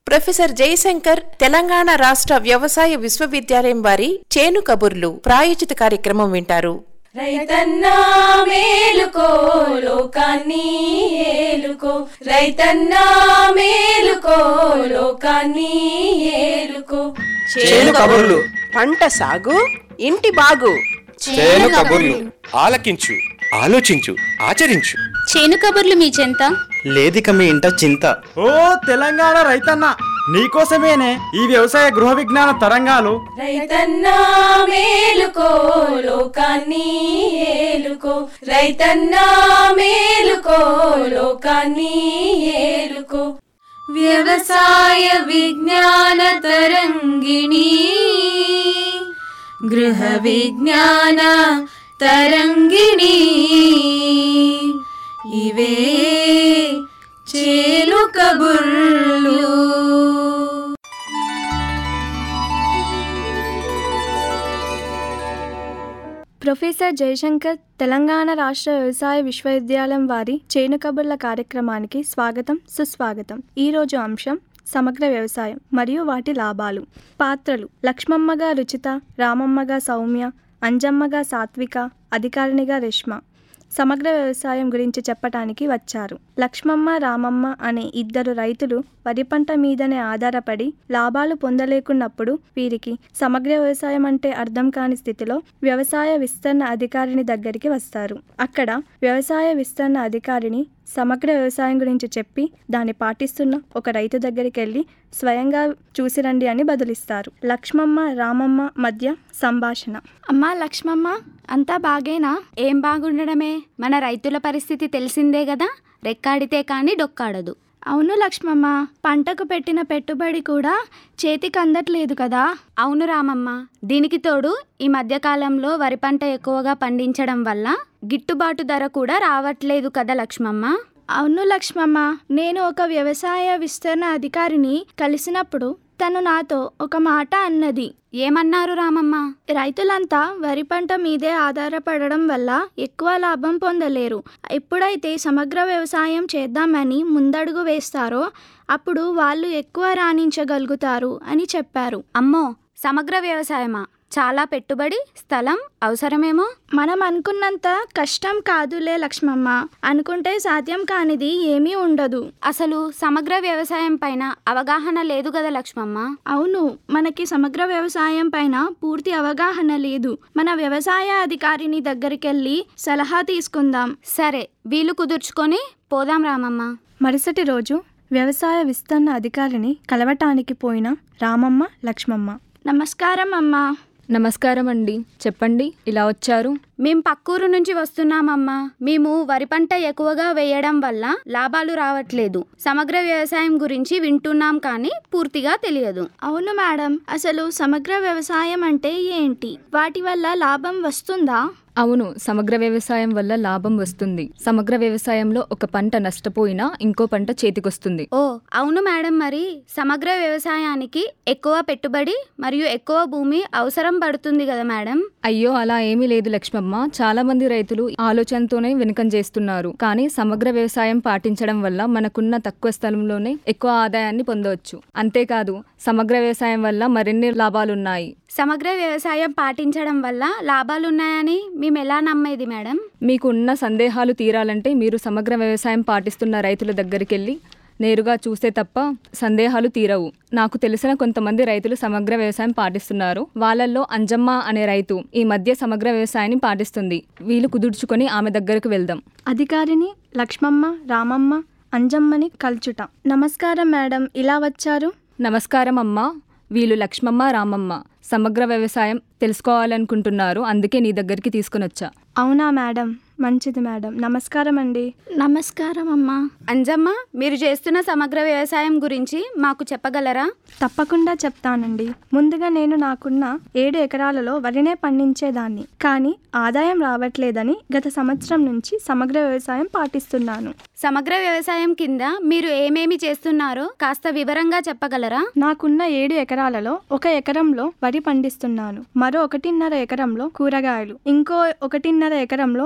professor Jayashankar Telangana రాష్ట్ర వ్యవసాయ విశ్వవిద్యాలయం వారి చేను కబుర్లు ప్రాయోజిత కార్యక్రమం వింటారు రైతన్నా మేలుకో లోకాన్ని ఏలుకో రైతన్నా మేలుకో లోకాన్ని ఏలుకో చేను కబుర్లు పంట సాగు ఇంటి బాగు చేను కబుర్లు ఆలకించు ఆలోచించు ఆచరించు చేను కబుర్లు మీ చెంత లేదిక మీ ఇంట చింత ఓ తెలంగాణ రైతన్న నీకోసమేనే ఈ వ్యవసాయ గృహ విజ్ఞాన తరంగాలు రైతన్నా మేలుకో లోకాన్ని ఏలుకో రైతన్నా మేలుకో లోకాన్ని ఏలుకో వ్యవసాయ విజ్ఞాన తరంగిణి గృహ విజ్ఞాన తరంగిణి ఇవే చేలు కబుర్లు ప్రొఫెసర్ జయశంకర్ తెలంగాణ రాష్ట్ర వ్యవసాయ విశ్వవిద్యాలయం వారి చేను కబుర్ల కార్యక్రమానికి స్వాగతం సుస్వాగతం ఈరోజు అంశం సమగ్ర వ్యవసాయం మరియు వాటి లాభాలు పాత్రలు లక్ష్మమ్మగా రుచిత రామమ్మగా సౌమ్య అంజమ్మగా సాత్విక అధికారినిగా రేష్మ సమగ్ర వ్యవసాయం గురించి చెప్పటానికి వచ్చారు లక్ష్మమ్మ రామమ్మ అనే ఇద్దరు రైతులు వరి పంట మీదనే ఆధారపడి లాభాలు పొందలేకున్నప్పుడు వీరికి సమగ్ర వ్యవసాయం అంటే అర్థం కాని స్థితిలో వ్యవసాయ విస్తరణ అధికారిని దగ్గరికి వస్తారు అక్కడ వ్యవసాయ విస్తరణ అధికారిని సమగ్ర వ్యవసాయం గురించి చెప్పి దాన్ని పాటిస్తున్న ఒక రైతు దగ్గరికి వెళ్ళి స్వయంగా చూసిరండి అని బదులిస్తారు లక్ష్మమ్మ రామమ్మ మధ్య సంభాషణ అమ్మా లక్ష్మమ్మ అంతా బాగేనా ఏం బాగుండడమే మన రైతుల పరిస్థితి తెలిసిందే కదా రెక్కాడితే కానీ డొక్కాడదు అవును లక్ష్మమ్మ పంటకు పెట్టిన పెట్టుబడి కూడా చేతికి అందట్లేదు కదా అవును రామమ్మ దీనికి తోడు ఈ మధ్యకాలంలో వరి పంట ఎక్కువగా పండించడం వల్ల గిట్టుబాటు ధర కూడా రావట్లేదు కదా లక్ష్మమ్మ అవును లక్ష్మమ్మ నేను ఒక వ్యవసాయ విస్తరణ అధికారిని కలిసినప్పుడు తను నాతో ఒక మాట అన్నది ఏమన్నారు రామమ్మ రైతులంతా వరి పంట మీదే ఆధారపడడం వల్ల ఎక్కువ లాభం పొందలేరు ఎప్పుడైతే సమగ్ర వ్యవసాయం చేద్దామని ముందడుగు వేస్తారో అప్పుడు వాళ్ళు ఎక్కువ రాణించగలుగుతారు అని చెప్పారు అమ్మో సమగ్ర వ్యవసాయమా చాలా పెట్టుబడి స్థలం అవసరమేమో మనం అనుకున్నంత కష్టం కాదులే లక్ష్మమ్మ అనుకుంటే సాధ్యం కానిది ఏమీ ఉండదు అసలు సమగ్ర వ్యవసాయం పైన అవగాహన లేదు కదా లక్ష్మమ్మ అవును మనకి సమగ్ర వ్యవసాయం పైన పూర్తి అవగాహన లేదు మన వ్యవసాయ అధికారిని దగ్గరికెళ్ళి సలహా తీసుకుందాం సరే వీలు కుదుర్చుకొని పోదాం రామమ్మ మరుసటి రోజు వ్యవసాయ విస్తరణ అధికారిని కలవటానికి పోయిన రామమ్మ లక్ష్మమ్మ నమస్కారం అమ్మా నమస్కారం అండి చెప్పండి ఇలా వచ్చారు మేం పక్కూరు నుంచి వస్తున్నామమ్మా మేము వరి పంట ఎక్కువగా వేయడం వల్ల లాభాలు రావట్లేదు సమగ్ర వ్యవసాయం గురించి వింటున్నాం కానీ పూర్తిగా తెలియదు అవును మేడం అసలు సమగ్ర వ్యవసాయం అంటే ఏంటి వాటి వల్ల లాభం వస్తుందా అవును సమగ్ర వ్యవసాయం వల్ల లాభం వస్తుంది సమగ్ర వ్యవసాయంలో ఒక పంట నష్టపోయినా ఇంకో పంట చేతికొస్తుంది ఓ అవును మేడం మరి సమగ్ర వ్యవసాయానికి ఎక్కువ పెట్టుబడి మరియు ఎక్కువ భూమి అవసరం పడుతుంది కదా మేడం అయ్యో అలా ఏమీ లేదు లక్ష్మమ్మ చాలా మంది రైతులు ఆలోచనతోనే వెనుకం చేస్తున్నారు కానీ సమగ్ర వ్యవసాయం పాటించడం వల్ల మనకున్న తక్కువ స్థలంలోనే ఎక్కువ ఆదాయాన్ని పొందవచ్చు అంతేకాదు సమగ్ర వ్యవసాయం వల్ల మరిన్ని లాభాలున్నాయి సమగ్ర వ్యవసాయం పాటించడం వల్ల లాభాలున్నాయని మేము ఎలా నమ్మేది మేడం మీకు ఉన్న సందేహాలు తీరాలంటే మీరు సమగ్ర వ్యవసాయం పాటిస్తున్న రైతుల దగ్గరికి వెళ్ళి నేరుగా చూస్తే తప్ప సందేహాలు తీరవు నాకు తెలిసిన కొంతమంది రైతులు సమగ్ర వ్యవసాయం పాటిస్తున్నారు వాళ్ళల్లో అంజమ్మ అనే రైతు ఈ మధ్య సమగ్ర వ్యవసాయాన్ని పాటిస్తుంది వీలు కుదుర్చుకొని ఆమె దగ్గరకు వెళ్దాం అధికారిని లక్ష్మమ్మ రామమ్మ అంజమ్మని కల్చుట నమస్కారం మేడం ఇలా వచ్చారు నమస్కారం అమ్మా వీళ్ళు లక్ష్మమ్మ రామమ్మ సమగ్ర వ్యవసాయం తెలుసుకోవాలనుకుంటున్నారు అందుకే నీ దగ్గరికి తీసుకుని వచ్చా అవునా మేడం మంచిది మేడం నమస్కారం అండి నమస్కారం అమ్మా అంజమ్మ మీరు చేస్తున్న సమగ్ర వ్యవసాయం గురించి మాకు చెప్పగలరా తప్పకుండా చెప్తానండి ముందుగా నేను నాకున్న ఏడు ఎకరాలలో వరినే పండించేదాన్ని కానీ ఆదాయం రావట్లేదని గత సంవత్సరం నుంచి సమగ్ర వ్యవసాయం పాటిస్తున్నాను సమగ్ర వ్యవసాయం కింద మీరు ఏమేమి చేస్తున్నారో కాస్త వివరంగా చెప్పగలరా నాకున్న ఏడు ఎకరాలలో ఒక ఎకరంలో వరి పండిస్తున్నాను మరో ఒకటిన్నర ఎకరంలో కూరగాయలు ఇంకో ఒకటిన్నర ఎకరంలో కోళ్ల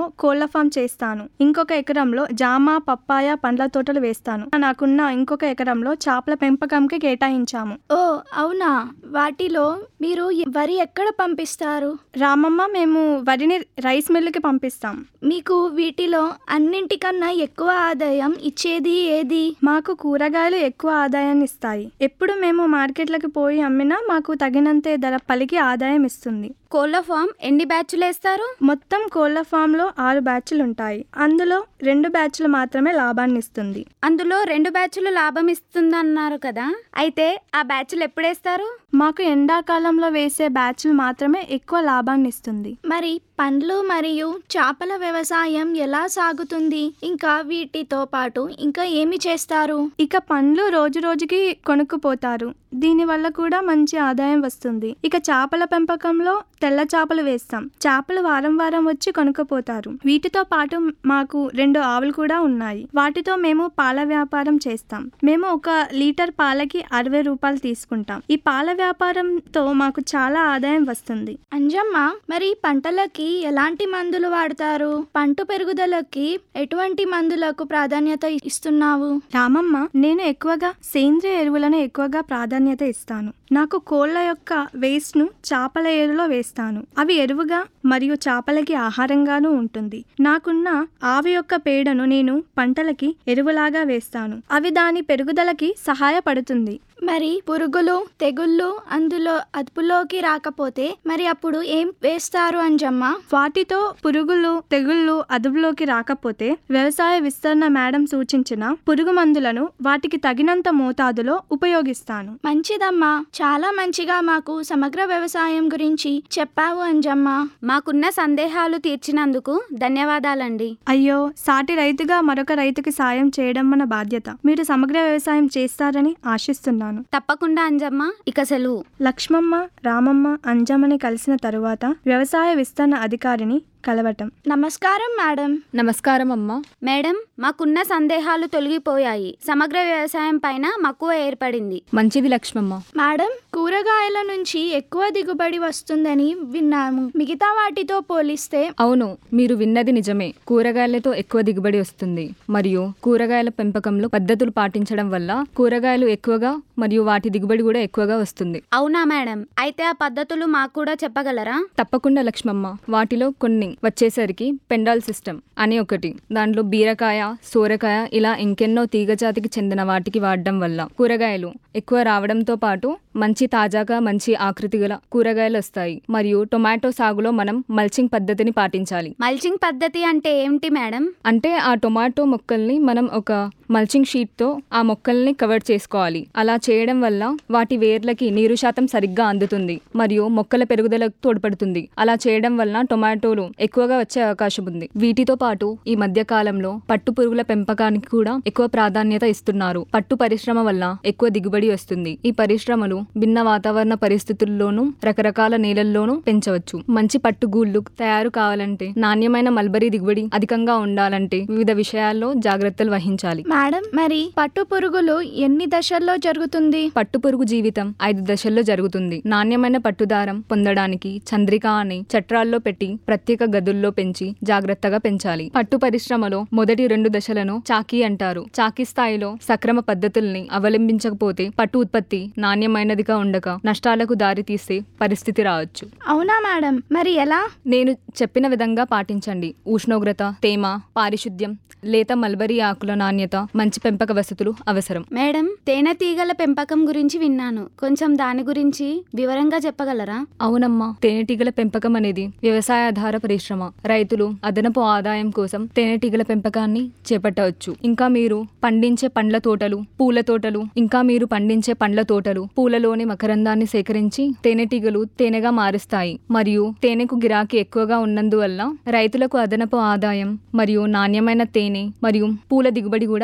కోళ్ల ఫామ్ చేస్తాను ఇంకొక ఎకరంలో జామ పప్పాయ పండ్ల తోటలు వేస్తాను నాకున్న ఇంకొక ఎకరంలో చేపల పెంపకంకి కేటాయించాము ఓ అవునా వాటిలో మీరు ఈ వరి ఎక్కడ పంపిస్తారు రామమ్మ మేము వరిని రైస్ మిల్లుకి పంపిస్తాం మీకు వీటిలో అన్నింటికన్నా ఎక్కువ ఆదాయం ఇచ్చేది ఏది మాకు కూరగాయలు ఎక్కువ ఆదాయాన్ని ఇస్తాయి ఎప్పుడు మేము మార్కెట్లకు పోయి అమ్మినా మాకు తగినంతే ధర పలికి ఆదాయం ఇస్తుంది కోళ్ల ఫామ్ ఎన్ని బ్యాచ్లు వేస్తారు మొత్తం కోళ్ల ఫామ్లో ఆరు బ్యాచ్లు ఉంటాయి అందులో రెండు బ్యాచ్లు మాత్రమే లాభాన్ని ఇస్తుంది అందులో రెండు బ్యాచ్లు లాభం ఇస్తుందన్నారు కదా అయితే ఆ బ్యాచ్లు ఎప్పుడేస్తారు మాకు ఎండాకాలంలో వేసే బ్యాచ్లు మాత్రమే ఎక్కువ లాభాన్ని ఇస్తుంది మరి పండ్లు మరియు చేపల వ్యవసాయం ఎలా సాగుతుంది ఇంకా వీటితో పాటు ఇంకా ఏమి చేస్తారు ఇక పండ్లు రోజు రోజుకి కొనుక్కుపోతారు దీని వల్ల కూడా మంచి ఆదాయం వస్తుంది ఇక చేపల పెంపకంలో తెల్ల చేపలు వేస్తాం చేపలు వారం వారం వచ్చి కొనుక్కుపోతారు వీటితో పాటు మాకు రెండు ఆవులు కూడా ఉన్నాయి వాటితో మేము పాల వ్యాపారం చేస్తాం మేము ఒక లీటర్ పాలకి అరవై రూపాయలు తీసుకుంటాం ఈ పాల వ్యాపారంతో మాకు చాలా ఆదాయం వస్తుంది అంజమ్మ మరి పంటలకి ఎలాంటి మందులు వాడతారు పంట పెరుగుదలకి ఎటువంటి మందులకు ప్రాధాన్యత ఇస్తున్నావు రామమ్మ నేను ఎక్కువగా సేంద్రియ ఎరువులను ఎక్కువగా ప్రాధాన్యత ఇస్తాను నాకు కోళ్ల యొక్క వేస్ట్ ను చేపల ఎరువులో వేస్తాను అవి ఎరువుగా మరియు చేపలకి ఆహారంగాను ఉంటుంది నాకున్న ఆవి యొక్క పేడను నేను పంటలకి ఎరువులాగా వేస్తాను అవి దాని పెరుగుదలకి సహాయపడుతుంది మరి పురుగులు తెగుళ్ళు అందులో అదుపులోకి రాకపోతే మరి అప్పుడు ఏం వేస్తారు అంజమ్మ వాటితో పురుగులు తెగుళ్ళు అదుపులోకి రాకపోతే వ్యవసాయ విస్తరణ మేడం సూచించిన పురుగు మందులను వాటికి తగినంత మోతాదులో ఉపయోగిస్తాను మంచిదమ్మా చాలా మంచిగా మాకు సమగ్ర వ్యవసాయం గురించి చెప్పావు అంజమ్మ మాకున్న సందేహాలు తీర్చినందుకు ధన్యవాదాలండి అయ్యో సాటి రైతుగా మరొక రైతుకి సాయం చేయడం మన బాధ్యత మీరు సమగ్ర వ్యవసాయం చేస్తారని ఆశిస్తున్నాను తప్పకుండా అంజమ్మ ఇక సెలవు లక్ష్మమ్మ రామమ్మ అంజమ్మని కలిసిన తరువాత వ్యవసాయ విస్తరణ అధికారిని కలవటం నమస్కారం మేడం నమస్కారం అమ్మా మేడం మాకున్న సందేహాలు తొలగిపోయాయి సమగ్ర వ్యవసాయం పైన మక్కువ ఏర్పడింది మంచిది లక్ష్మమ్మ మేడం కూరగాయల నుంచి ఎక్కువ దిగుబడి వస్తుందని విన్నాము మిగతా వాటితో పోలిస్తే అవును మీరు విన్నది నిజమే కూరగాయలతో ఎక్కువ దిగుబడి వస్తుంది మరియు కూరగాయల పెంపకంలో పద్ధతులు పాటించడం వల్ల కూరగాయలు ఎక్కువగా మరియు వాటి దిగుబడి కూడా ఎక్కువగా వస్తుంది అవునా మేడం అయితే ఆ పద్ధతులు మాకు కూడా చెప్పగలరా తప్పకుండా లక్ష్మమ్మ వాటిలో కొన్ని వచ్చేసరికి పెండాల్ సిస్టమ్ అని ఒకటి దాంట్లో బీరకాయ సోరకాయ ఇలా ఇంకెన్నో తీగజాతికి చెందిన వాటికి వాడడం వల్ల కూరగాయలు ఎక్కువ రావడంతో పాటు మంచి తాజాగా మంచి ఆకృతి గల కూరగాయలు వస్తాయి మరియు టొమాటో సాగులో మనం మల్చింగ్ పద్ధతిని పాటించాలి మల్చింగ్ పద్ధతి అంటే ఏమిటి మేడం అంటే ఆ టొమాటో మొక్కల్ని మనం ఒక మల్చింగ్ షీట్తో ఆ మొక్కల్ని కవర్ చేసుకోవాలి అలా చేయడం వల్ల వాటి వేర్లకి నీరు శాతం సరిగ్గా అందుతుంది మరియు మొక్కల పెరుగుదలకు తోడ్పడుతుంది అలా చేయడం వలన టొమాటోలు ఎక్కువగా వచ్చే అవకాశం ఉంది వీటితో పాటు ఈ మధ్య కాలంలో పట్టు పురుగుల పెంపకానికి కూడా ఎక్కువ ప్రాధాన్యత ఇస్తున్నారు పట్టు పరిశ్రమ వల్ల ఎక్కువ దిగుబడి వస్తుంది ఈ పరిశ్రమలు భిన్న వాతావరణ పరిస్థితుల్లోనూ రకరకాల నేలల్లోనూ పెంచవచ్చు మంచి పట్టు గూళ్ళు తయారు కావాలంటే నాణ్యమైన మల్బరీ దిగుబడి అధికంగా ఉండాలంటే వివిధ విషయాల్లో జాగ్రత్తలు వహించాలి మేడం మరి పట్టు పురుగులు ఎన్ని దశల్లో జరుగుతుంది పట్టు పురుగు జీవితం ఐదు దశల్లో జరుగుతుంది నాణ్యమైన పట్టుదారం పొందడానికి చంద్రిక అనే చట్రాల్లో పెట్టి ప్రత్యేక గదుల్లో పెంచి జాగ్రత్తగా పెంచాలి పట్టు పరిశ్రమలో మొదటి రెండు దశలను చాకీ అంటారు చాకీ స్థాయిలో సక్రమ పద్ధతుల్ని అవలంబించకపోతే పట్టు ఉత్పత్తి నాణ్యమైనదిగా ఉండక నష్టాలకు దారితీసే పరిస్థితి రావచ్చు అవునా మేడం మరి ఎలా నేను చెప్పిన విధంగా పాటించండి ఉష్ణోగ్రత తేమ పారిశుద్ధ్యం లేత మల్బరీ ఆకుల నాణ్యత మంచి పెంపక వసతులు అవసరం మేడం తేనెటీగల పెంపకం గురించి విన్నాను కొంచెం దాని గురించి వివరంగా చెప్పగలరా అవునమ్మా తేనెటీగల పెంపకం అనేది వ్యవసాయాధార పరిశ్రమ రైతులు అదనపు ఆదాయం కోసం తేనెటీగల పెంపకాన్ని చేపట్టవచ్చు ఇంకా మీరు పండించే పండ్ల తోటలు పూల తోటలు ఇంకా మీరు పండించే పండ్ల తోటలు పూలలోని మకరందాన్ని సేకరించి తేనెటీగలు తేనెగా మారుస్తాయి మరియు తేనెకు గిరాకీ ఎక్కువగా ఉన్నందువల్ల రైతులకు అదనపు ఆదాయం మరియు నాణ్యమైన తేనె మరియు పూల దిగుబడి కూడా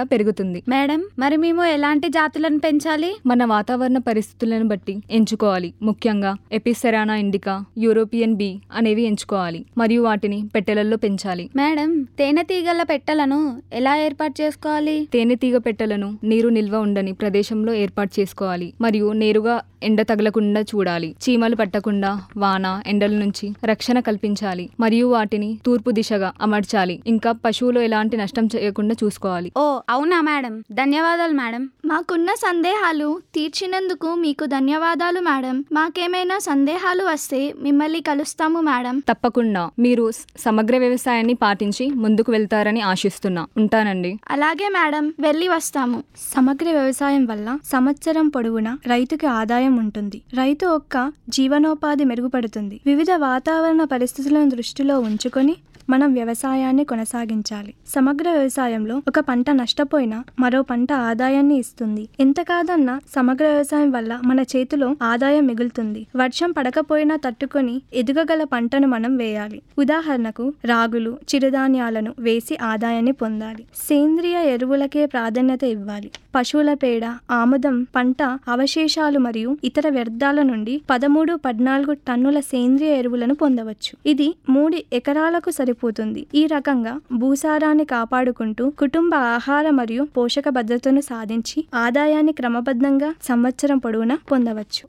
పెరుగుతుంది మేడం మరి మేము ఎలాంటి జాతులను పెంచాలి మన వాతావరణ పరిస్థితులను బట్టి ఎంచుకోవాలి ముఖ్యంగా ఎపిసెరానా ఇండికా యూరోపియన్ బీ అనేవి ఎంచుకోవాలి మరియు వాటిని పెట్టెలలో పెంచాలి మేడం తేనెటీగల పెట్టెలను ఎలా ఏర్పాటు చేసుకోవాలి తేనెటీగ పెట్టెలను నీరు నిల్వ ఉండని ప్రదేశంలో ఏర్పాటు చేసుకోవాలి మరియు నేరుగా ఎండ తగలకుండా చూడాలి చీమలు పట్టకుండా వాన ఎండల నుంచి రక్షణ కల్పించాలి మరియు వాటిని తూర్పు దిశగా అమర్చాలి ఇంకా పశువులు ఎలాంటి నష్టం చేయకుండా చూసుకోవాలి ఓ అవునా మేడం ధన్యవాదాలు మేడం మాకున్న సందేహాలు తీర్చినందుకు మీకు ధన్యవాదాలు మేడం మాకేమైనా సందేహాలు వస్తే మిమ్మల్ని కలుస్తాము మేడం తప్పకుండా మీరు స- సమగ్ర వ్యవసాయాన్ని పాటించి ముందుకు వెళ్తారని ఆశిస్తున్నా ఉంటానండి అలాగే మేడం వెళ్ళి వస్తాము సమగ్ర వ్యవసాయం వల్ల సంవత్సరం పొడవునా రైతుకి ఆదాయం ఉంటుంది రైతు యొక్క జీవనోపాధి మెరుగుపడుతుంది వివిధ వాతావరణ పరిస్థితులను దృష్టిలో ఉంచుకొని మనం వ్యవసాయాన్ని కొనసాగించాలి సమగ్ర వ్యవసాయంలో ఒక పంట నష్టపోయినా మరో పంట ఆదాయాన్ని ఇస్తుంది ఎంత కాదన్నా సమగ్ర వ్యవసాయం వల్ల మన చేతిలో ఆదాయం మిగులుతుంది వర్షం పడకపోయినా తట్టుకొని ఎదుగగల పంటను మనం వేయాలి ఉదాహరణకు రాగులు చిరుధాన్యాలను వేసి ఆదాయాన్ని పొందాలి సేంద్రియ ఎరువులకే ప్రాధాన్యత ఇవ్వాలి పశువుల పేడ ఆముదం పంట అవశేషాలు మరియు ఇతర వ్యర్థాల నుండి పదమూడు పద్నాలుగు టన్నుల సేంద్రియ ఎరువులను పొందవచ్చు ఇది మూడు ఎకరాలకు సరిపోతుంది ఈ రకంగా భూసారాన్ని కాపాడుకుంటూ కుటుంబ ఆహార మరియు పోషక భద్రతను సాధించి ఆదాయాన్ని క్రమబద్ధంగా సంవత్సరం పొడవునా పొందవచ్చు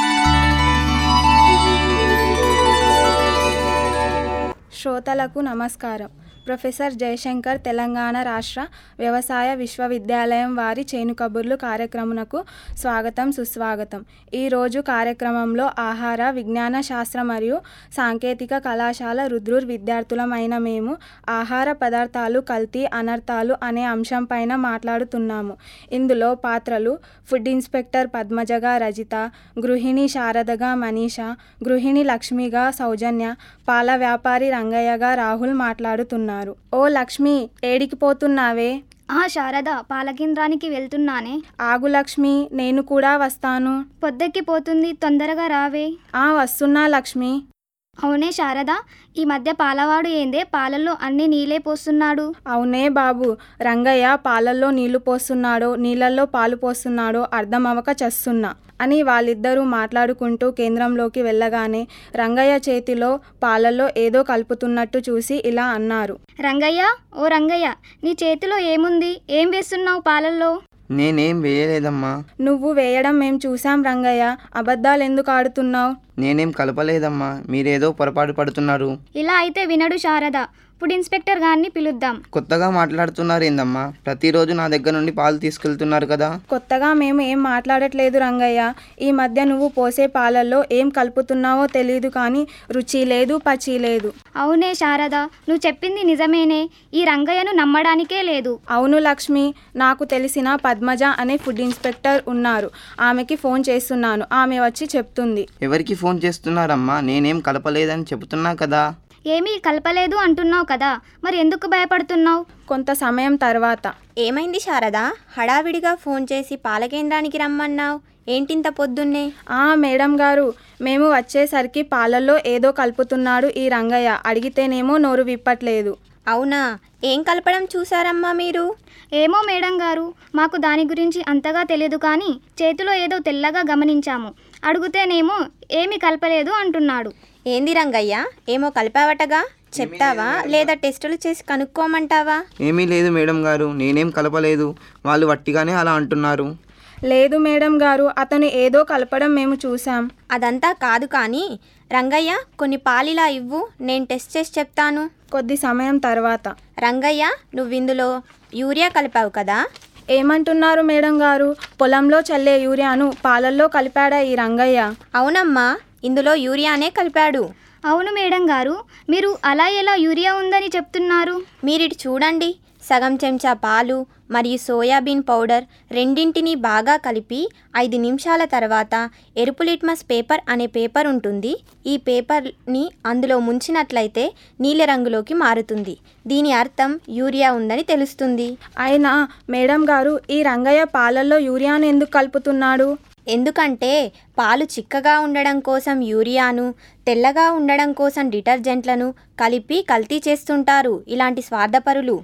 శ్రోతలకు నమస్కారం ప్రొఫెసర్ జయశంకర్ తెలంగాణ రాష్ట్ర వ్యవసాయ విశ్వవిద్యాలయం వారి చేను కబుర్లు కార్యక్రమునకు స్వాగతం సుస్వాగతం ఈరోజు కార్యక్రమంలో ఆహార విజ్ఞాన శాస్త్ర మరియు సాంకేతిక కళాశాల రుద్రూర్ విద్యార్థులమైన మేము ఆహార పదార్థాలు కల్తీ అనర్థాలు అనే అంశంపైన మాట్లాడుతున్నాము ఇందులో పాత్రలు ఫుడ్ ఇన్స్పెక్టర్ పద్మజగా రజిత గృహిణి శారదగా మనీష గృహిణి లక్ష్మిగా సౌజన్య పాల వ్యాపారి రంగయ్యగా రాహుల్ మాట్లాడుతున్నారు ఓ లక్ష్మి ఏడికి పోతున్నావే ఆ శారద పాలకేంద్రానికి వెళ్తున్నానే ఆగు లక్ష్మి నేను కూడా వస్తాను పొద్దెక్కిపోతుంది తొందరగా రావే ఆ వస్తున్నా లక్ష్మి అవునే శారద ఈ మధ్య పాలవాడు ఏందే పాలల్లో అన్ని నీళ్ళే పోస్తున్నాడు అవునే బాబు రంగయ్య పాలల్లో నీళ్లు పోస్తున్నాడో నీళ్ళల్లో పాలు పోస్తున్నాడో అర్థం అవ్వక చస్తున్నా అని వాళ్ళిద్దరూ మాట్లాడుకుంటూ కేంద్రంలోకి వెళ్ళగానే రంగయ్య చేతిలో పాలల్లో ఏదో కలుపుతున్నట్టు చూసి ఇలా అన్నారు రంగయ్య ఓ రంగయ్య నీ చేతిలో ఏముంది ఏం వేస్తున్నావు పాలల్లో నేనేం వేయలేదమ్మా నువ్వు వేయడం మేం చూసాం రంగయ్య అబద్ధాలు ఎందుకు ఆడుతున్నావు నేనేం కలపలేదమ్మా మీరేదో పొరపాటు పడుతున్నారు ఇలా అయితే వినడు శారద ఫుడ్ ఇన్స్పెక్టర్ గారిని పిలుద్దాం కొత్తగా మాట్లాడుతున్నారు ఏందమ్మా ప్రతిరోజు నా దగ్గర నుండి పాలు తీసుకెళ్తున్నారు కదా కొత్తగా మేము ఏం మాట్లాడట్లేదు రంగయ్య ఈ మధ్య నువ్వు పోసే పాలల్లో ఏం కలుపుతున్నావో తెలియదు కానీ రుచి లేదు పచి లేదు అవునే శారద నువ్వు చెప్పింది నిజమేనే ఈ రంగయ్యను నమ్మడానికే లేదు అవును లక్ష్మి నాకు తెలిసిన పద్మజ అనే ఫుడ్ ఇన్స్పెక్టర్ ఉన్నారు ఆమెకి ఫోన్ చేస్తున్నాను ఆమె వచ్చి చెప్తుంది ఎవరికి ఫోన్ చేస్తున్నారమ్మా నేనేం కలపలేదని చెబుతున్నా కదా ఏమీ కలపలేదు అంటున్నావు కదా మరి ఎందుకు భయపడుతున్నావు కొంత సమయం తర్వాత ఏమైంది శారదా హడావిడిగా ఫోన్ చేసి పాలకేంద్రానికి రమ్మన్నావు ఏంటింత పొద్దున్నే ఆ మేడం గారు మేము వచ్చేసరికి పాలల్లో ఏదో కలుపుతున్నాడు ఈ రంగయ్య అడిగితేనేమో నోరు విప్పట్లేదు అవునా ఏం కలపడం చూసారమ్మా మీరు ఏమో మేడం గారు మాకు దాని గురించి అంతగా తెలియదు కానీ చేతిలో ఏదో తెల్లగా గమనించాము అడిగితేనేమో ఏమీ కలపలేదు అంటున్నాడు ఏంది రంగయ్య ఏమో కలిపావటగా చెప్తావా లేదా టెస్టులు చేసి కనుక్కోమంటావా ఏమీ లేదు మేడం గారు నేనేం కలపలేదు వాళ్ళు వట్టిగానే అలా అంటున్నారు లేదు మేడం గారు అతను ఏదో కలపడం మేము చూసాం అదంతా కాదు కానీ రంగయ్య కొన్ని పాలిలా ఇవ్వు నేను టెస్ట్ చేసి చెప్తాను కొద్ది సమయం తర్వాత రంగయ్య నువ్వు ఇందులో యూరియా కలిపావు కదా ఏమంటున్నారు మేడం గారు పొలంలో చల్లే యూరియాను పాలల్లో కలిపాడా ఈ రంగయ్య అవునమ్మా ఇందులో యూరియానే కలిపాడు అవును మేడం గారు మీరు అలా ఎలా యూరియా ఉందని చెప్తున్నారు మీరిటు చూడండి సగం చెంచా పాలు మరియు సోయాబీన్ పౌడర్ రెండింటిని బాగా కలిపి ఐదు నిమిషాల తర్వాత ఎరుపు లిట్మస్ పేపర్ అనే పేపర్ ఉంటుంది ఈ పేపర్ని అందులో ముంచినట్లయితే నీలిరంగులోకి మారుతుంది దీని అర్థం యూరియా ఉందని తెలుస్తుంది అయినా మేడం గారు ఈ రంగయ్య పాలల్లో యూరియాను ఎందుకు కలుపుతున్నాడు ఎందుకంటే పాలు చిక్కగా ఉండడం కోసం యూరియాను తెల్లగా ఉండడం కోసం డిటర్జెంట్లను కలిపి కల్తీ చేస్తుంటారు ఇలాంటి స్వార్థపరులు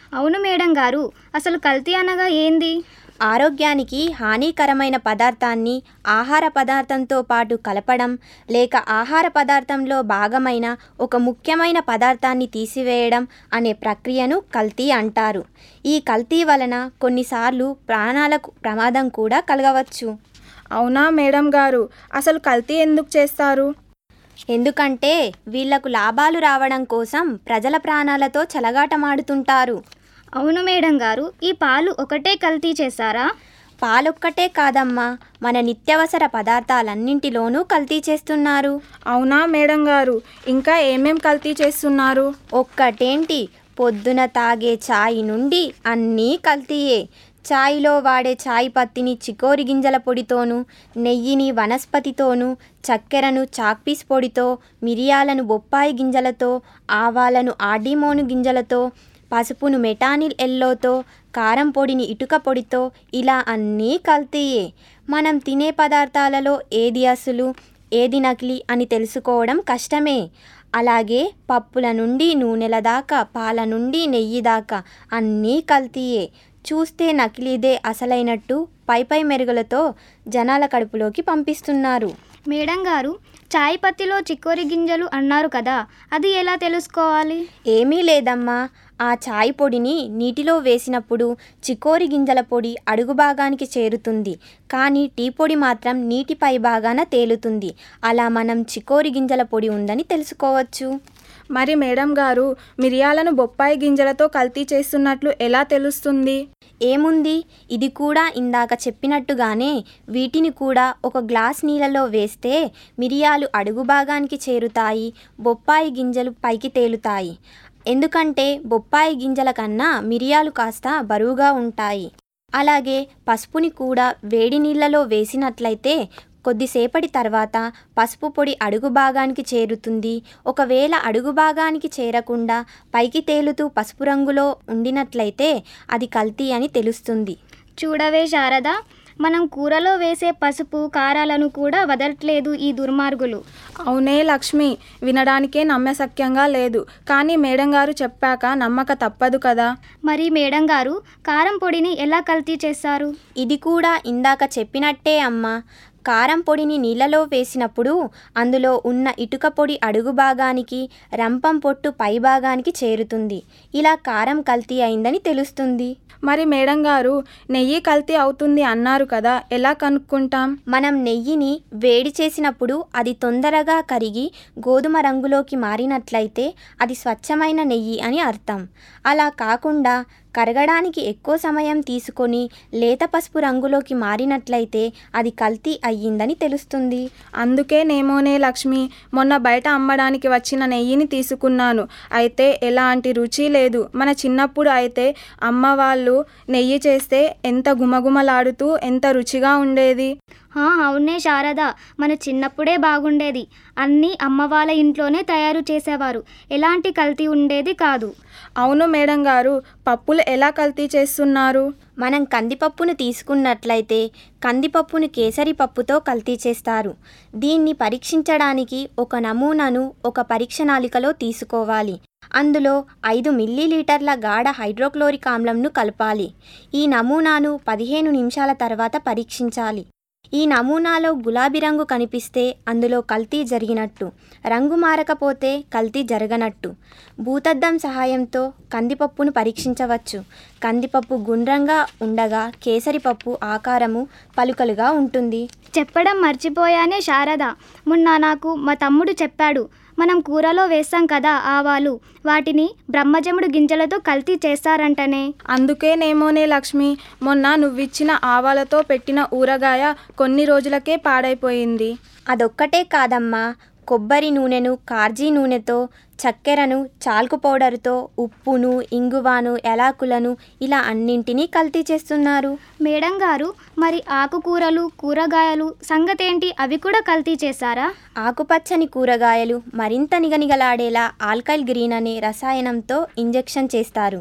అవును మేడం గారు అసలు కల్తీ అనగా ఏంది ఆరోగ్యానికి హానికరమైన పదార్థాన్ని ఆహార పదార్థంతో పాటు కలపడం లేక ఆహార పదార్థంలో భాగమైన ఒక ముఖ్యమైన పదార్థాన్ని తీసివేయడం అనే ప్రక్రియను కల్తీ అంటారు ఈ కల్తీ వలన కొన్నిసార్లు ప్రాణాలకు ప్రమాదం కూడా కలగవచ్చు అవునా మేడం గారు అసలు కల్తీ ఎందుకు చేస్తారు ఎందుకంటే వీళ్లకు లాభాలు రావడం కోసం ప్రజల ప్రాణాలతో చెలగాటమాడుతుంటారు అవును మేడం గారు ఈ పాలు ఒకటే కల్తీ చేశారా పాలొక్కటే కాదమ్మా మన నిత్యావసర పదార్థాలన్నింటిలోనూ కల్తీ చేస్తున్నారు అవునా మేడం గారు ఇంకా ఏమేం కల్తీ చేస్తున్నారు ఒక్కటేంటి పొద్దున తాగే ఛాయ్ నుండి అన్నీ కల్తీయే ఛాయ్లో వాడే ఛాయ్ పత్తిని చికోరి గింజల పొడితోనూ నెయ్యిని వనస్పతితోనూ చక్కెరను చాక్పీస్ పొడితో మిరియాలను బొప్పాయి గింజలతో ఆవాలను ఆడిమోను గింజలతో పసుపును మెటానిల్ ఎల్లోతో కారం పొడిని ఇటుక పొడితో ఇలా అన్నీ కల్తీయే మనం తినే పదార్థాలలో ఏది అసలు ఏది నకిలీ అని తెలుసుకోవడం కష్టమే అలాగే పప్పుల నుండి నూనెల దాకా పాల నుండి నెయ్యి దాకా అన్నీ కల్తీయే చూస్తే నకిలీదే అసలైనట్టు పై పై మెరుగులతో జనాల కడుపులోకి పంపిస్తున్నారు మేడం గారు చాయ్ పత్తిలో చిక్కోరి గింజలు అన్నారు కదా అది ఎలా తెలుసుకోవాలి ఏమీ లేదమ్మా ఆ చాయ్ పొడిని నీటిలో వేసినప్పుడు చికోరి గింజల పొడి అడుగు భాగానికి చేరుతుంది కానీ టీ పొడి మాత్రం నీటి పై భాగాన తేలుతుంది అలా మనం చికోరి గింజల పొడి ఉందని తెలుసుకోవచ్చు మరి మేడం గారు మిరియాలను బొప్పాయి గింజలతో కల్తీ చేస్తున్నట్లు ఎలా తెలుస్తుంది ఏముంది ఇది కూడా ఇందాక చెప్పినట్టుగానే వీటిని కూడా ఒక గ్లాస్ నీళ్ళలో వేస్తే మిరియాలు అడుగు భాగానికి చేరుతాయి బొప్పాయి గింజలు పైకి తేలుతాయి ఎందుకంటే బొప్పాయి గింజల కన్నా మిరియాలు కాస్త బరువుగా ఉంటాయి అలాగే పసుపుని కూడా వేడి నీళ్ళలో వేసినట్లయితే కొద్దిసేపటి తర్వాత పసుపు పొడి అడుగు భాగానికి చేరుతుంది ఒకవేళ అడుగు భాగానికి చేరకుండా పైకి తేలుతూ పసుపు రంగులో ఉండినట్లయితే అది కల్తీ అని తెలుస్తుంది చూడవే శారద మనం కూరలో వేసే పసుపు కారాలను కూడా వదలట్లేదు ఈ దుర్మార్గులు అవునే లక్ష్మి వినడానికే నమ్మశక్యంగా లేదు కానీ మేడం గారు చెప్పాక నమ్మక తప్పదు కదా మరి మేడం గారు కారం పొడిని ఎలా కల్తీ చేస్తారు ఇది కూడా ఇందాక చెప్పినట్టే అమ్మా కారం పొడిని నీళ్ళలో వేసినప్పుడు అందులో ఉన్న ఇటుక పొడి అడుగు భాగానికి రంపం పొట్టు పై భాగానికి చేరుతుంది ఇలా కారం కల్తీ అయిందని తెలుస్తుంది మరి మేడం గారు నెయ్యి కల్తీ అవుతుంది అన్నారు కదా ఎలా కనుక్కుంటాం మనం నెయ్యిని వేడి చేసినప్పుడు అది తొందరగా కరిగి గోధుమ రంగులోకి మారినట్లయితే అది స్వచ్ఛమైన నెయ్యి అని అర్థం అలా కాకుండా కరగడానికి ఎక్కువ సమయం తీసుకొని లేత పసుపు రంగులోకి మారినట్లయితే అది కల్తీ అయ్యిందని తెలుస్తుంది అందుకే నేమోనే లక్ష్మి మొన్న బయట అమ్మడానికి వచ్చిన నెయ్యిని తీసుకున్నాను అయితే ఎలాంటి రుచి లేదు మన చిన్నప్పుడు అయితే అమ్మ వాళ్ళు నెయ్యి చేస్తే ఎంత గుమగుమలాడుతూ ఎంత రుచిగా ఉండేది ఆ, అవునే శారద మన చిన్నప్పుడే బాగుండేది అన్నీ అమ్మ వాళ్ళ ఇంట్లోనే తయారు చేసేవారు ఎలాంటి కల్తీ ఉండేది కాదు అవును మేడం గారు పప్పులు ఎలా కల్తీ చేస్తున్నారు మనం కందిపప్పును తీసుకున్నట్లయితే కందిపప్పును కేసరి పప్పుతో కల్తీ చేస్తారు దీన్ని పరీక్షించడానికి ఒక నమూనాను ఒక పరీక్ష నాలికలో తీసుకోవాలి అందులో ఐదు మిల్లీలీటర్ల గాఢ హైడ్రోక్లోరిక్ ఆమ్లంను కలపాలి ఈ నమూనాను పదిహేను నిమిషాల తర్వాత పరీక్షించాలి ఈ నమూనాలో గులాబీ రంగు కనిపిస్తే అందులో కల్తీ జరిగినట్టు రంగు మారకపోతే కల్తీ జరగనట్టు భూతద్దం సహాయంతో కందిపప్పును పరీక్షించవచ్చు కందిపప్పు గుండ్రంగా ఉండగా కేసరి పప్పు ఆకారము పలుకలుగా ఉంటుంది చెప్పడం మర్చిపోయానే శారద మొన్న నాకు మా తమ్ముడు చెప్పాడు మనం కూరలో వేస్తాం కదా ఆవాలు వాటిని బ్రహ్మజముడు గింజలతో కల్తీ చేస్తారంటనే అందుకేనేమోనే లక్ష్మి మొన్న నువ్విచ్చిన ఆవాలతో పెట్టిన ఊరగాయ కొన్ని రోజులకే పాడైపోయింది అదొక్కటే కాదమ్మా కొబ్బరి నూనెను కార్జీ నూనెతో చక్కెరను చాల్కు పౌడర్తో ఉప్పును ఇంగువాను ఎలాకులను ఇలా అన్నింటినీ కల్తీ చేస్తున్నారు మేడం గారు మరి ఆకుకూరలు కూరగాయలు సంగతేంటి అవి కూడా కల్తీ చేశారా ఆకుపచ్చని కూరగాయలు మరింత నిగనిగలాడేలా ఆల్కైల్ గ్రీన్ అనే రసాయనంతో ఇంజెక్షన్ చేస్తారు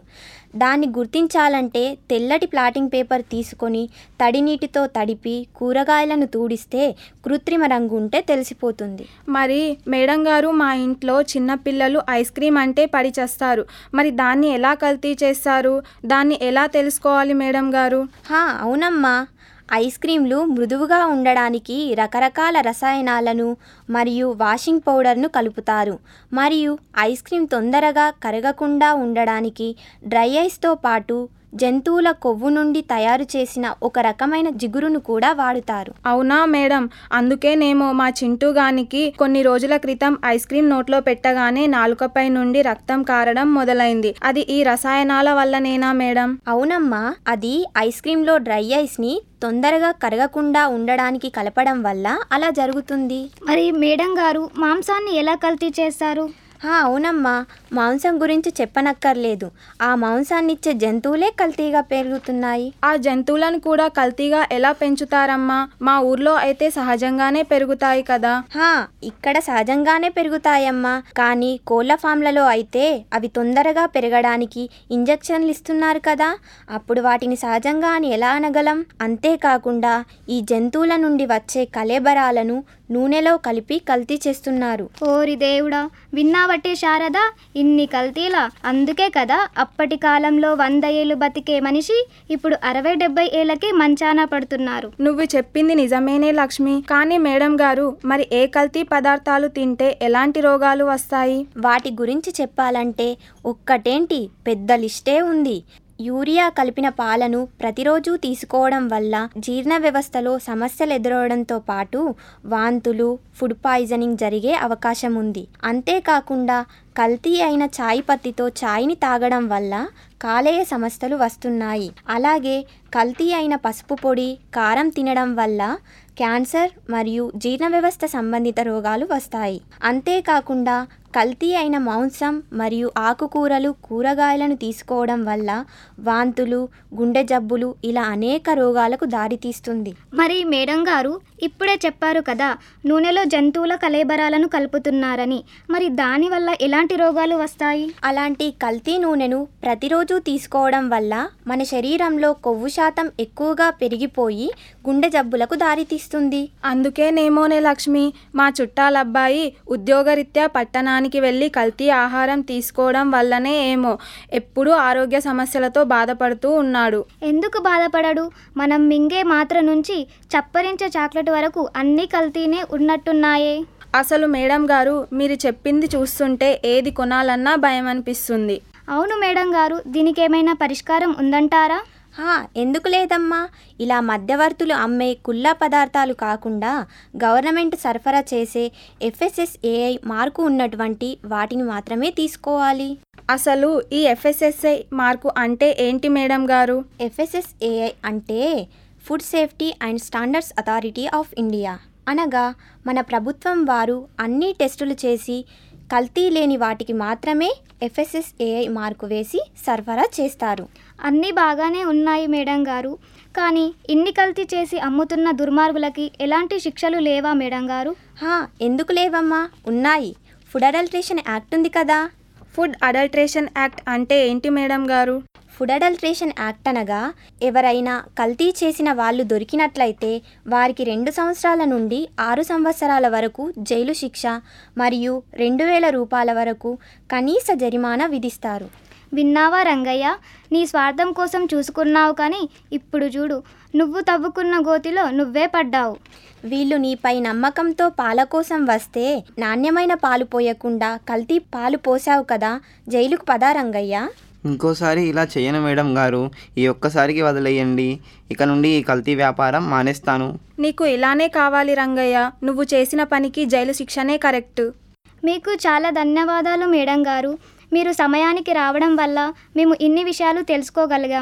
దాన్ని గుర్తించాలంటే తెల్లటి ప్లాటింగ్ పేపర్ తీసుకొని తడి నీటితో తడిపి కూరగాయలను తూడిస్తే కృత్రిమ రంగు ఉంటే తెలిసిపోతుంది మరి మేడం గారు మా ఇంట్లో చిన్న పిల్లలు ఐస్ క్రీమ్ అంటే పడి చేస్తారు మరి దాన్ని ఎలా కల్తీ చేస్తారు దాన్ని ఎలా తెలుసుకోవాలి మేడం గారు హా అవునమ్మా ఐస్ క్రీంలు మృదువుగా ఉండడానికి రకరకాల రసాయనాలను మరియు వాషింగ్ పౌడర్ను కలుపుతారు మరియు ఐస్ క్రీమ్ తొందరగా కరగకుండా ఉండడానికి డ్రై ఐస్తో పాటు జంతువుల కొవ్వు నుండి తయారు చేసిన ఒక రకమైన జిగురును కూడా వాడుతారు అవునా మేడం అందుకేనేమో మా చింటూ గానికి కొన్ని రోజుల క్రితం ఐస్ క్రీమ్ నోట్లో పెట్టగానే నాలుకపై నుండి రక్తం కారడం మొదలైంది అది ఈ రసాయనాల వల్లనేనా మేడం అవునమ్మా అది ఐస్ క్రీంలో డ్రై ఐస్ని తొందరగా కరగకుండా ఉండడానికి కలపడం వల్ల అలా జరుగుతుంది మరి మేడం గారు మాంసాన్ని ఎలా కల్తీ చేస్తారు హా, అవునమ్మా మాంసం గురించి చెప్పనక్కర్లేదు ఆ మాంసాన్నిచ్చే జంతువులే కల్తీగా పెరుగుతున్నాయి ఆ జంతువులను కూడా కల్తీగా ఎలా పెంచుతారమ్మా మా ఊర్లో అయితే సహజంగానే పెరుగుతాయి కదా హా ఇక్కడ సహజంగానే పెరుగుతాయమ్మా కానీ కోళ్ల ఫామ్లలో అయితే అవి తొందరగా పెరగడానికి ఇంజెక్షన్లు ఇస్తున్నారు కదా అప్పుడు వాటిని సహజంగా అని ఎలా అనగలం అంతేకాకుండా ఈ జంతువుల నుండి వచ్చే కలేబరాలను నూనెలో కలిపి కల్తీ చేస్తున్నారు ఓరి దేవుడా విన్నావట్టే శారదా ఇన్ని కల్తీలా అందుకే కదా అప్పటి కాలంలో వంద ఏళ్ళు బతికే మనిషి ఇప్పుడు అరవై డెబ్బై ఏళ్ళకే మంచాన పడుతున్నారు నువ్వు చెప్పింది నిజమేనే లక్ష్మి కానీ మేడం గారు మరి ఏ కల్తీ పదార్థాలు తింటే ఎలాంటి రోగాలు వస్తాయి వాటి గురించి చెప్పాలంటే ఒక్కటేంటి పెద్ద లిస్టే ఉంది యూరియా కలిపిన పాలను ప్రతిరోజు తీసుకోవడం వల్ల జీర్ణ వ్యవస్థలో సమస్యలు ఎదురవడంతో పాటు వాంతులు ఫుడ్ పాయిజనింగ్ జరిగే అవకాశం ఉంది అంతేకాకుండా కల్తీ అయిన చాయ్ పత్తితో చాయ్ని తాగడం వల్ల కాలేయ సమస్యలు వస్తున్నాయి అలాగే కల్తీ అయిన పసుపు పొడి కారం తినడం వల్ల క్యాన్సర్ మరియు జీర్ణ వ్యవస్థ సంబంధిత రోగాలు వస్తాయి అంతేకాకుండా కల్తీ అయిన మాంసం మరియు ఆకుకూరలు కూరగాయలను తీసుకోవడం వల్ల వాంతులు గుండె జబ్బులు ఇలా అనేక రోగాలకు దారితీస్తుంది మరి మేడం గారు ఇప్పుడే చెప్పారు కదా నూనెలో జంతువుల కలేబరాలను కలుపుతున్నారని మరి దానివల్ల ఎలాంటి రోగాలు వస్తాయి అలాంటి కల్తీ నూనెను ప్రతిరోజు తీసుకోవడం వల్ల మన శరీరంలో కొవ్వు శాతం ఎక్కువగా పెరిగిపోయి గుండె జబ్బులకు దారితీస్తుంది అందుకేనేమోనే లక్ష్మి మా చుట్టాలబ్బాయి ఉద్యోగరీత్యా పట్టణానికి వెళ్ళి కల్తీ ఆహారం తీసుకోవడం వల్లనే ఏమో ఎప్పుడూ ఆరోగ్య సమస్యలతో బాధపడుతూ ఉన్నాడు ఎందుకు బాధపడడు మనం మింగే మాత్ర నుంచి చప్పరించే చాక్లెట్ వరకు అన్నీ కల్తీనే ఉన్నట్టున్నాయే అసలు మేడం గారు మీరు చెప్పింది చూస్తుంటే ఏది కొనాలన్నా భయం అనిపిస్తుంది అవును మేడం గారు దీనికి ఏమైనా పరిష్కారం ఉందంటారా హా, ఎందుకు లేదమ్మా ఇలా మధ్యవర్తులు అమ్మే కుళ్ళ పదార్థాలు కాకుండా గవర్నమెంట్ సరఫరా చేసే ఎఫ్ఎస్ఎస్ఏఐ మార్కు ఉన్నటువంటి వాటిని మాత్రమే తీసుకోవాలి అసలు ఈ ఎఫ్ఎస్ఎస్ఐ మార్కు అంటే ఏంటి మేడం గారు ఎఫ్ఎస్ఎస్ఏఐ అంటే food safety and standards authority of India అనగా మన ప్రభుత్వం వారు అన్ని టెస్టులు చేసి కల్తీ లేని వాటికి మాత్రమే ఎఫ్ఎస్ఎస్ఏఐ మార్కు వేసి సరఫరా చేస్తారు అన్నీ బాగానే ఉన్నాయి మేడం గారు కానీ ఇన్ని కల్తీ చేసి అమ్ముతున్న దుర్మార్గులకి ఎలాంటి శిక్షలు లేవా మేడం గారు హా, ఎందుకు లేవమ్మా ఉన్నాయి ఫుడ్ అడల్ట్రేషన్ యాక్ట్ ఉంది కదా ఫుడ్ అడల్ట్రేషన్ యాక్ట్ అంటే ఏంటి మేడం గారు ఫుడ్ అడల్ట్రేషన్ యాక్ట్ అనగా ఎవరైనా కల్తీ చేసిన వాళ్ళు దొరికినట్లయితే వారికి రెండు సంవత్సరాల నుండి ఆరు సంవత్సరాల వరకు జైలు శిక్ష మరియు రెండు వేల రూపాయల వరకు కనీస జరిమానా విధిస్తారు విన్నావా రంగయ్య నీ స్వార్థం కోసం చూసుకున్నావు కానీ ఇప్పుడు చూడు నువ్వు తవ్వుకున్న గోతిలో నువ్వే పడ్డావు వీళ్ళు నీపై నమ్మకంతో పాల కోసం వస్తే నాణ్యమైన పాలు పోయకుండా కల్తీ పాలు పోసావు కదా జైలుకు పదా రంగయ్య ఇంకోసారి ఇలా చేయను మేడం గారు ఈ ఒక్కసారికి వదిలేయండి ఇక నుండి ఈ కల్తీ వ్యాపారం మానేస్తాను నీకు ఇలానే కావాలి రంగయ్య నువ్వు చేసిన పనికి జైలు శిక్షనే కరెక్ట్ మీకు చాలా ధన్యవాదాలు మేడం గారు మీరు సమయానికి రావడం వల్ల మేము ఇన్ని విషయాలు తెలుసుకోగలిగాం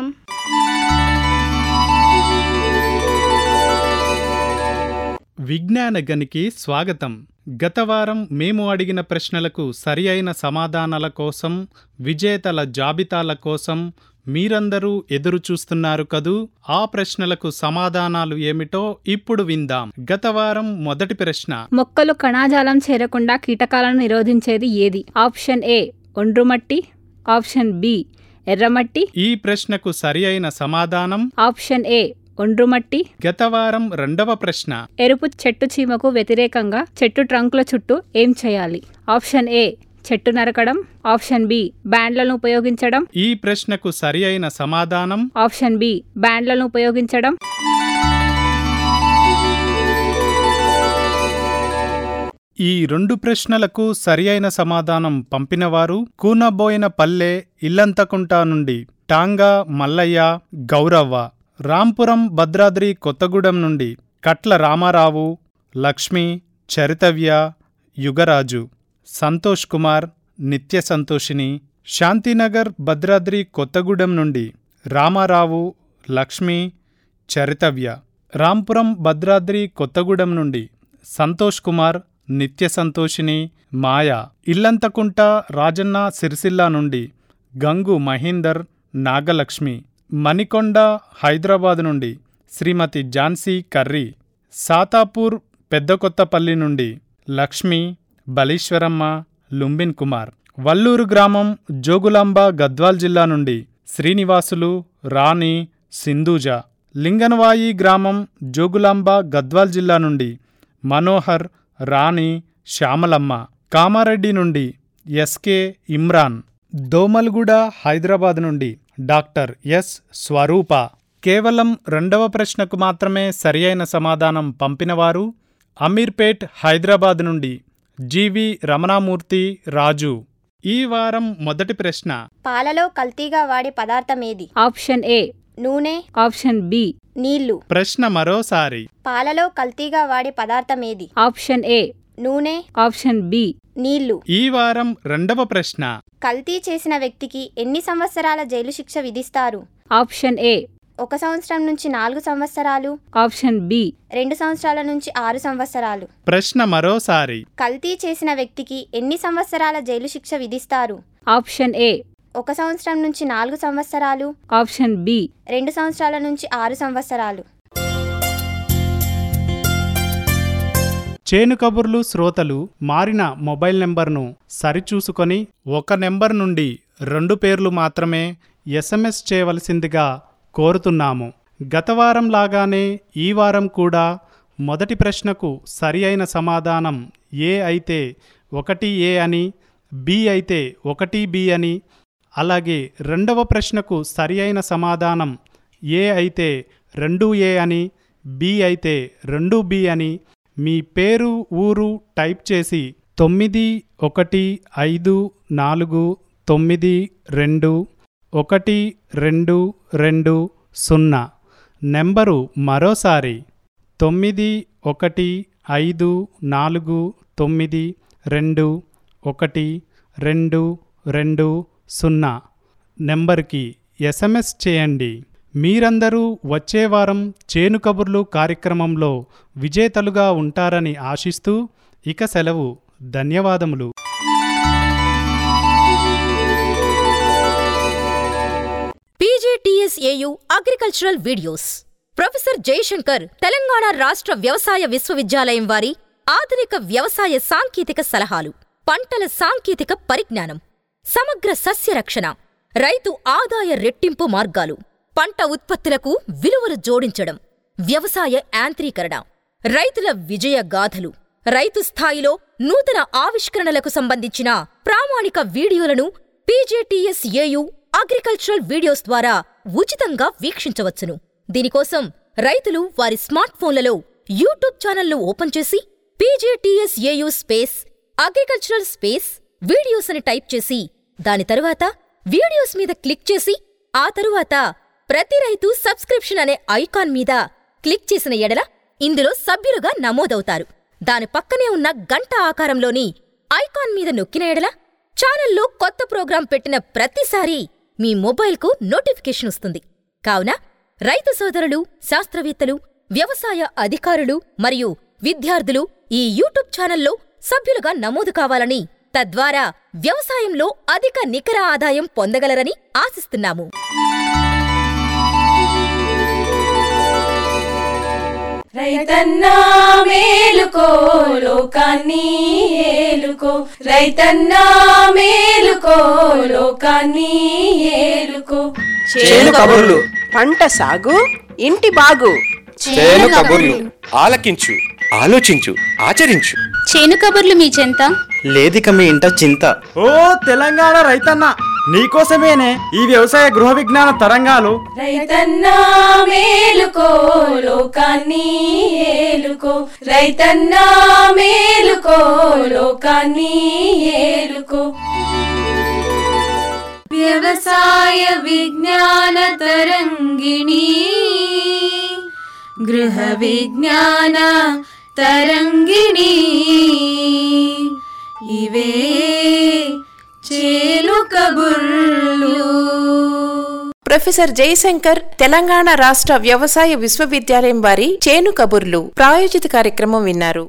విజ్ఞాన గనికి స్వాగతం గత వారం మేము అడిగిన ప్రశ్నలకు సరి అయిన సమాధానాల కోసం విజేతల జాబితాల కోసం మీరందరూ ఎదురు చూస్తున్నారు కదూ ఆ ప్రశ్నలకు సమాధానాలు ఏమిటో ఇప్పుడు విందాం గత వారం మొదటి ప్రశ్న మొక్కలు కణాజాలం చేరకుండా కీటకాలను నిరోధించేది ఏది ఆప్షన్ ఏ ఒండ్రుమట్టి ఆప్షన్ బి ఎర్రమట్టి ఈ ప్రశ్నకు సరి అయిన సమాధానం ఆప్షన్ ఏ ఒండ్రుమట్టి గత వారం రెండవ ప్రశ్న ఎరుపు చెట్టు చీమకు వ్యతిరేకంగా చెట్టు ట్రంకుల చుట్టూ ఏం చేయాలి ఆప్షన్ ఏ చెట్టు నరకడం ఆప్షన్ బి బ్యాండ్లను ఉపయోగించడం ఈ ప్రశ్నకు సరి అయిన సమాధానం ఆప్షన్ బి బ్యాండ్లను ఉపయోగించడం ఈ రెండు ప్రశ్నలకు సరి అయిన సమాధానం పంపినవారు కూనబోయిన పల్లె ఇల్లంతకుంట నుండి టాంగా మల్లయ్య గౌరవ్వ రాంపురం భద్రాద్రి కొత్తగూడెం నుండి కట్ల రామారావు లక్ష్మి చరితవ్య యుగరాజు సంతోష్ కుమార్ నిత్య సంతోషిని శాంతినగర్ భద్రాద్రి కొత్తగూడెం నుండి రామారావు లక్ష్మి చరితవ్య రాంపురం భద్రాద్రి కొత్తగూడెం నుండి సంతోష్ కుమార్ నిత్య సంతోషిని మాయ ఇల్లంతకుంట రాజన్న సిరిసిల్ల నుండి గంగు మహేందర్ నాగలక్ష్మి మణికొండ హైదరాబాద్ నుండి శ్రీమతి ఝాన్సీ కర్రీ సాతాపూర్ పెద్దకొత్తపల్లి నుండి లక్ష్మి బలీశ్వరమ్మ లుంబిన్ కుమార్ వల్లూరు గ్రామం జోగులాంబ గద్వాల్ జిల్లా నుండి శ్రీనివాసులు రాణి సింధూజ లింగనవాయి గ్రామం జోగులాంబ గద్వాల్ జిల్లా నుండి మనోహర్ రాణి శ్యామలమ్మ కామారెడ్డి నుండి ఎస్కే ఇమ్రాన్ దోమల్గూడ హైదరాబాద్ నుండి డాక్టర్ ఎస్ స్వరూప కేవలం రెండవ ప్రశ్నకు మాత్రమే సరియైన సమాధానం పంపినవారు అమీర్పేట్ హైదరాబాద్ నుండి జీవి రమణామూర్తి రాజు ఈ వారం మొదటి ప్రశ్న పాలలో కల్తీగా వాడే పదార్థం ఏది ఆప్షన్ ఏ నూనె ఆప్షన్ బి నీళ్లు ప్రశ్న మరోసారి పాలలో కల్తీగా వాడే పదార్థం ఏది ఆప్షన్ ఏ నూనె ఆప్షన్ బి నీళ్లు ఈ వారం రెండవ ప్రశ్న కల్తీ చేసిన వ్యక్తికి ఎన్ని సంవత్సరాల జైలు శిక్ష విధిస్తారు ఆప్షన్ ఏ ఒక సంవత్సరం నుంచి నాలుగు సంవత్సరాలు ఆప్షన్ బి రెండు సంవత్సరాల నుంచి ఆరు సంవత్సరాలు ప్రశ్న మరోసారి కల్తీ చేసిన వ్యక్తికి ఎన్ని సంవత్సరాల జైలు శిక్ష విధిస్తారు ఆప్షన్ ఏ ఒక సంవత్సరం నుంచి నాలుగు సంవత్సరాలు ఆప్షన్ బి రెండు సంవత్సరాల నుంచి ఆరు సంవత్సరాలు చేను కబుర్లు శ్రోతలు మారిన మొబైల్ నెంబర్ను సరిచూసుకొని ఒక నెంబర్ నుండి రెండు పేర్లు మాత్రమే ఎస్ఎంఎస్ చేయవలసిందిగా కోరుతున్నాము గత వారం లాగానే ఈ వారం కూడా మొదటి ప్రశ్నకు సరి అయిన సమాధానం ఏ అయితే ఒకటి ఏ అని బి అయితే ఒకటి బి అని అలాగే రెండవ ప్రశ్నకు సరి అయిన సమాధానం ఏ అయితే రెండు ఏ అని బి అయితే రెండు బి అని మీ పేరు ఊరు టైప్ చేసి తొమ్మిది ఒకటి ఐదు నాలుగు తొమ్మిది రెండు ఒకటి రెండు రెండు సున్నా నెంబరు మరోసారి తొమ్మిది ఒకటి ఐదు నాలుగు తొమ్మిది రెండు ఒకటి రెండు రెండు సున్నా నెంబర్కి ఎస్ఎంఎస్ చేయండి మీరందరూ వచ్చే వారం చేను కబుర్లు కార్యక్రమంలో విజేతలుగా ఉంటారని ఆశిస్తూ ఇక సెలవు ధన్యవాదములు PGTSAU agricultural videos professor Jayashankar Telangana రాష్ట్ర వ్యవసాయ విశ్వవిద్యాలయం వారి ఆధునిక వ్యవసాయ సాంకేతిక సలహాలు పంటల సాంకేతిక పరిజ్ఞానం సమగ్ర సస్య రక్షణ రైతు ఆదాయ రెట్టింపు మార్గాలు పంట ఉత్పత్తులకు విలువలు జోడించడం వ్యవసాయ యాంత్రీకరణ రైతుల విజయ గాథలు రైతు స్థాయిలో నూతన ఆవిష్కరణలకు సంబంధించిన ప్రామాణిక వీడియోలను పీజేటీఎస్ఏయు అగ్రికల్చరల్ వీడియోస్ ద్వారా ఉచితంగా వీక్షించవచ్చును దీనికోసం రైతులు వారి స్మార్ట్ ఫోన్లలో యూట్యూబ్ ఛానల్ను ఓపెన్ చేసి PJTSAU space agricultural space videos అని టైప్ చేసి దాని తరువాత వీడియోస్ మీద క్లిక్ చేసి ఆ తరువాత ప్రతి రైతు సబ్స్క్రిప్షన్ అనే ఐకాన్ మీద క్లిక్ చేసిన ఎడల ఇందులో సభ్యులుగా నమోదవుతారు దాని పక్కనే ఉన్న గంట ఆకారంలోని ఐకాన్ మీద నొక్కిన ఎడల ఛానల్లో కొత్త ప్రోగ్రాం పెట్టిన ప్రతిసారీ మీ మొబైల్కు నోటిఫికేషన్ వస్తుంది కావున రైతు సోదరులు శాస్త్రవేత్తలు వ్యవసాయ అధికారులు మరియు విద్యార్థులు ఈ యూట్యూబ్ ఛానల్లో సభ్యులుగా నమోదు కావాలని తద్వారా వ్యవసాయంలో అధిక నికర ఆదాయం పొందగలరని ఆశిస్తున్నాము రైతన్నా మేలుకో లోకాన్ని ఏలుకో రైతన్నా మేలుకో లోకాన్ని ఏలుకో చేను కబుర్లు పంట సాగు ఇంటి బాగు చేను కబుర్లు ఆలకించు ఆలోచించు ఆచరించు చేను కబుర్లు మీ చెంత లేదిక మీ ఇంట చింత ఓ తెలంగాణ రైతన్న నీకోసమేనే ఈ వ్యవసాయ గృహ విజ్ఞాన తరంగాలు రైతన్నా మేలుకో లోకాన్ని ఏలుకో రైతన్నా మేలుకో లోకాన్ని ఏలుకో వ్యవసాయ విజ్ఞాన తరంగిణి గృహ విజ్ఞాన తరంగిణి ఇవే చేలు కబుర్లు ప్రొఫెసర్ జయశంకర్ తెలంగాణ రాష్ట్ర వ్యవసాయ విశ్వవిద్యాలయం వారి చేను కబుర్లు ప్రాయోజిత కార్యక్రమం విన్నారు